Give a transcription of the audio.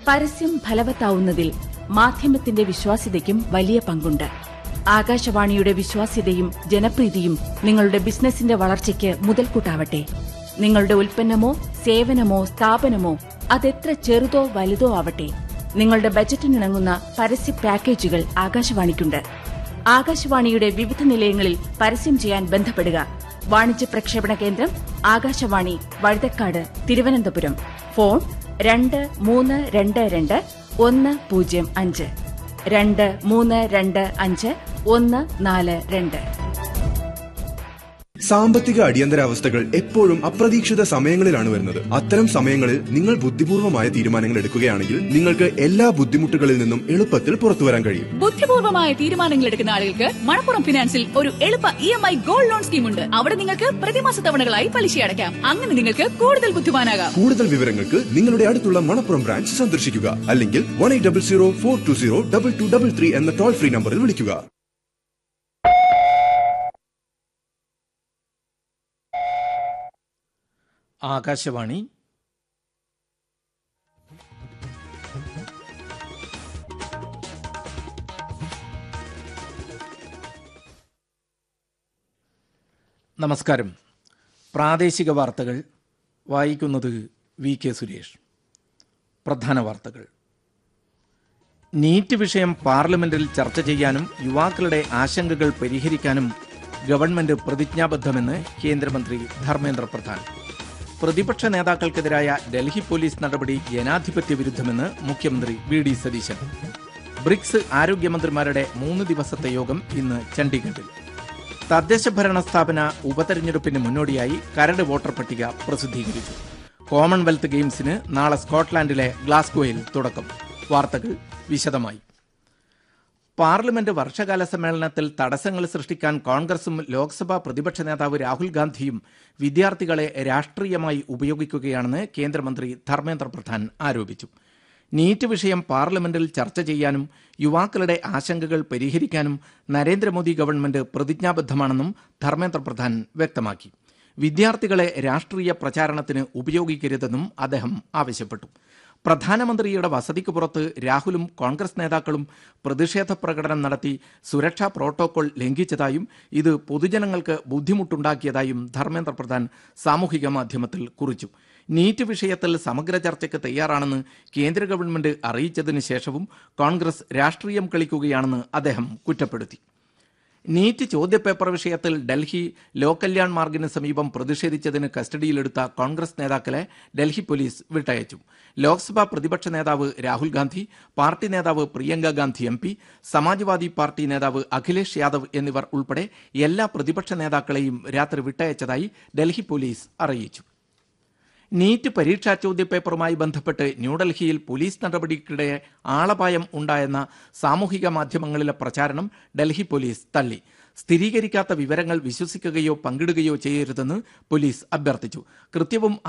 പരസ്യം ഫലവത്താവുന്നതിൽ മാധ്യമത്തിന്റെ വിശ്വാസ്യതയ്ക്കും വലിയ പങ്കുണ്ട് ആകാശവാണിയുടെ വിശ്വാസ്യതയും ജനപ്രീതിയും നിങ്ങളുടെ ബിസിനസിന്റെ വളർച്ചയ്ക്ക് മുതൽക്കൂട്ടാവട്ടെ നിങ്ങളുടെ ഉൽപ്പന്നമോ സേവനമോ സ്ഥാപനമോ അതെത്ര ചെറുതോ വലുതോ ആവട്ടെ നിങ്ങളുടെ ബജറ്റിനിണങ്ങുന്ന പരസ്യ പാക്കേജുകൾ ആകാശവാണിക്കുണ്ട് ആകാശവാണിയുടെ വിവിധ നിലയങ്ങളിൽ പരസ്യം ചെയ്യാൻ ബന്ധപ്പെടുക വാണിജ്യ പ്രക്ഷേപണ കേന്ദ്രം ആകാശവാണി വഴുതക്കാട് തിരുവനന്തപുരം ഫോൺ രണ്ട് മൂന്ന് രണ്ട് രണ്ട് ഒന്ന് പൂജ്യം അഞ്ച് രണ്ട് മൂന്ന് രണ്ട് അഞ്ച് ഒന്ന് നാല് രണ്ട് സാമ്പത്തിക അടിയന്തരാവസ്ഥകൾ എപ്പോഴും അപ്രതീക്ഷിത സമയങ്ങളിലാണ് വരുന്നത് അത്തരം സമയങ്ങളിൽ നിങ്ങൾ ബുദ്ധിപൂർവമായ തീരുമാനങ്ങൾ എടുക്കുകയാണെങ്കിൽ നിങ്ങൾക്ക് എല്ലാ ബുദ്ധിമുട്ടുകളിൽ നിന്നും എളുപ്പത്തിൽ പുറത്തു വരാൻ കഴിയും ബുദ്ധിപൂർവമായ തീരുമാനങ്ങൾ എടുക്കുന്ന ആളുകൾക്ക് മണപ്പുറം ഫിനാൻസിൽ ഒരു എളുപ്പ E M I gold loan scheme ഉണ്ട് അവിടെ നിങ്ങൾക്ക് പ്രതിമാസ തവണകളായി പലിശ അടയ്ക്കാം അങ്ങനെ നിങ്ങൾക്ക് കൂടുതൽ ബുദ്ധിമാനാകാം കൂടുതൽ വിവരങ്ങൾക്ക് നിങ്ങളുടെ അടുത്തുള്ള മണപ്പുറം ബ്രാഞ്ച് സന്ദർശിക്കുക അല്ലെങ്കിൽ one eight double zero four two zero double two double three എന്ന ടോൾ ഫ്രീ നമ്പറിൽ വിളിക്കുക ആകാശവാണി നമസ്കാരം പ്രാദേശിക വാർത്തകൾ വായിക്കുന്നത് വി കെ സുരേഷ് പ്രധാന വാർത്തകൾ നീറ്റ് വിഷയം പാർലമെന്റിൽ ചർച്ച ചെയ്യാനും യുവാക്കളുടെ ആശങ്കകൾ പരിഹരിക്കാനും ഗവൺമെന്റ് പ്രതിജ്ഞാബദ്ധമെന്ന് കേന്ദ്രമന്ത്രി ധർമ്മേന്ദ്ര പ്രധാൻ പ്രതിപക്ഷ നേതാക്കൾക്കെതിരായ ഡൽഹി പോലീസ് നടപടി ജനാധിപത്യ വിരുദ്ധമെന്ന് മുഖ്യമന്ത്രി വി ഡി സതീശൻ ബ്രിക്സ് ആരോഗ്യമന്ത്രിമാരുടെ മൂന്ന് ദിവസത്തെ യോഗം ഇന്ന് ചണ്ഡീഗഡിൽ തദ്ദേശ ഭരണ സ്ഥാപന ഉപതെരഞ്ഞെടുപ്പിന് മുന്നോടിയായി കരട് വോട്ടർ പട്ടിക പ്രസിദ്ധീകരിച്ചു കോമൺവെൽത്ത് ഗെയിംസിന് നാളെ സ്കോട്ട്ലാൻഡിലെ ഗ്ലാസ്ഗോയിൽ തുടക്കം വാർത്തകൾ വിശദമായി പാർലമെന്റ് വർഷകാല സമ്മേളനത്തിൽ തടസ്സങ്ങൾ സൃഷ്ടിക്കാൻ കോൺഗ്രസും ലോക്സഭാ പ്രതിപക്ഷ നേതാവ് രാഹുൽ ഗാന്ധിയും വിദ്യാർത്ഥികളെ രാഷ്ട്രീയമായി ഉപയോഗിക്കുകയാണെന്ന് കേന്ദ്രമന്ത്രി ധർമ്മേന്ദ്ര പ്രധാൻ ആരോപിച്ചു നീറ്റ് വിഷയം പാർലമെന്റിൽ ചർച്ച ചെയ്യാനും യുവാക്കളുടെ ആശങ്കകൾ പരിഹരിക്കാനും നരേന്ദ്രമോദി ഗവൺമെന്റ് പ്രതിജ്ഞാബദ്ധമാണെന്നും ധർമ്മേന്ദ്ര പ്രധാൻ വ്യക്തമാക്കി വിദ്യാർത്ഥികളെ രാഷ്ട്രീയ പ്രചാരണത്തിന് ഉപയോഗിക്കരുതെന്നും അദ്ദേഹം ആവശ്യപ്പെട്ടു പ്രധാനമന്ത്രിയുടെ വസതിക്ക് പുറത്ത് രാഹുലും കോൺഗ്രസ് നേതാക്കളും പ്രതിഷേധ പ്രകടനം നടത്തി സുരക്ഷാ പ്രോട്ടോകോൾ ലംഘിച്ചതായും ഇത് പൊതുജനങ്ങൾക്ക് ബുദ്ധിമുട്ടുണ്ടാക്കിയതായും ധർമ്മേന്ദ്ര പ്രധാൻ സാമൂഹിക മാധ്യമത്തിൽ കുറിച്ചു നീറ്റ് വിഷയത്തിൽ സമഗ്ര ചർച്ചയ്ക്ക് തയ്യാറാണെന്ന് കേന്ദ്ര ഗവൺമെന്റ് അറിയിച്ചതിന് ശേഷവും കോൺഗ്രസ് രാഷ്ട്രീയം കളിക്കുകയാണെന്ന് അദ്ദേഹം കുറ്റപ്പെടുത്തി നീറ്റ് ചോദ്യപേപ്പർ വിഷയത്തിൽ ഡൽഹി ലോകല്യാൺ മാർഗിന് സമീപം പ്രതിഷേധിച്ചതിന് കസ്റ്റഡിയിലെടുത്ത കോൺഗ്രസ് നേതാക്കളെ ഡൽഹി പോലീസ് വിട്ടയച്ചു ലോക്സഭാ പ്രതിപക്ഷ നേതാവ് രാഹുൽ ഗാന്ധി പാർട്ടി നേതാവ് Priyanka Gandhi M P Samajwadi party നേതാവ് അഖിലേഷ് യാദവ് എന്നിവർ ഉൾപ്പെടെ എല്ലാ പ്രതിപക്ഷ നേതാക്കളെയും രാത്രി വിട്ടയച്ചതായി ഡൽഹി പോലീസ് അറിയിച്ചു നീറ്റ് പരീക്ഷാ ചോദ്യപേപ്പറുമായി ബന്ധപ്പെട്ട് ന്യൂഡൽഹിയിൽ പോലീസ് നടപടിക്കിടെ ആളപായം ഉണ്ടായെന്ന സാമൂഹിക മാധ്യമങ്ങളിലെ പ്രചാരണം ഡൽഹി പോലീസ് തള്ളി സ്ഥിരീകരിക്കാത്ത വിവരങ്ങൾ വിശ്വസിക്കുകയോ പങ്കിടുകയോ ചെയ്യരുതെന്ന് പോലീസ് അഭ്യർത്ഥിച്ചു കൃത്യവും